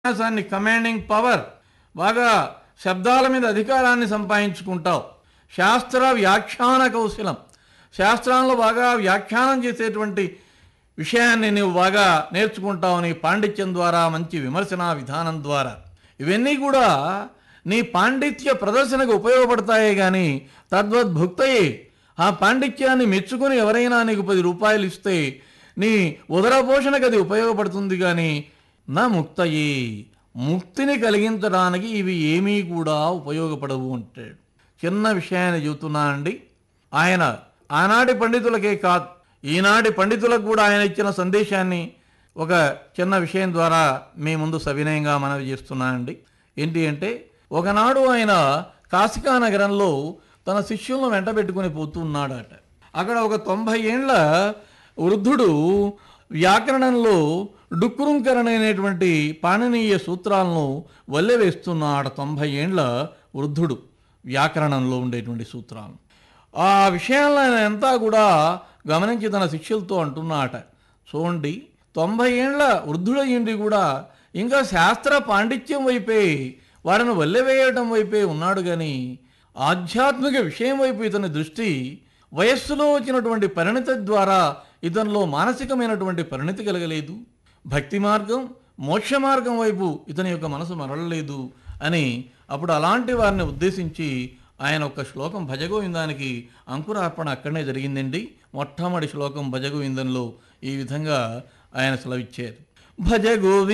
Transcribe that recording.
ఉపన్యాసాన్ని commanding power బాగా శబ్దాల మీద అధికారాన్ని సంపాదించుకుంటావు శాస్త్ర వ్యాఖ్యాన కౌశలం శాస్త్రాల్లో బాగా వ్యాఖ్యానం చేసేటువంటి విషయాన్ని నువ్వు బాగా నేర్చుకుంటావు నీ పాండిత్యం ద్వారా మంచి విమర్శన విధానం ద్వారా ఇవన్నీ కూడా నీ పాండిత్య ప్రదర్శనకు ఉపయోగపడతాయే కానీ తద్వద్భుక్తయే ఆ పాండిత్యాన్ని మెచ్చుకొని ఎవరైనా నీకు పది రూపాయలు ఇస్తే నీ ఉదర పోషణకు అది ఉపయోగపడుతుంది కానీ నా ముక్తయే ముక్తిని కలిగించడానికి ఇవి ఏమీ కూడా ఉపయోగపడవు అంటాడు చిన్న విషయాన్ని చెబుతున్నానండి ఆయన ఆనాటి పండితులకే కాదు ఈనాటి పండితులకు కూడా ఆయన ఇచ్చిన సందేశాన్ని ఒక చిన్న విషయం ద్వారా మీ ముందు సవినయంగా మనవి చేస్తున్నానండి ఏంటి అంటే ఒకనాడు ఆయన కాశికా నగరంలో తన శిష్యులను వెంట పెట్టుకుని పోతున్నాడట అక్కడ ఒక తొంభై ఏండ్ల వృద్ధుడు వ్యాకరణంలో డుక్కురుంకరణ అనేటువంటి పాణనీయ సూత్రాలను వల్లెవేస్తున్నాడు తొంభై ఏండ్ల వృద్ధుడు వ్యాకరణంలో ఉండేటువంటి సూత్రాలను ఆ విషయాలను ఆయన అంతా కూడా గమనించి తన శిష్యులతో అంటున్నాట చూడండి తొంభై ఏండ్ల వృద్ధుడయ్యిండి కూడా ఇంకా శాస్త్ర పాండిత్యం వైపే వారిని వల్లెవేయటం వైపే ఉన్నాడు కానీ ఆధ్యాత్మిక విషయం వైపు ఇతని దృష్టి వయస్సులో వచ్చినటువంటి పరిణిత ద్వారా ఇతనిలో మానసికమైనటువంటి పరిణితి కలగలేదు భక్తి మార్గం మోక్ష మార్గం వైపు ఇతని యొక్క మనసు మరలలేదు అని అప్పుడు అలాంటి వారిని ఉద్దేశించి ఆయన ఒక శ్లోకం భజగోవిందానికి అంకురార్పణ అక్కడనే జరిగిందండి మొట్టమొదటి శ్లోకం భజగోవిందంలో ఈ విధంగా ఆయన సెలవిచ్చారు భజ గోవింద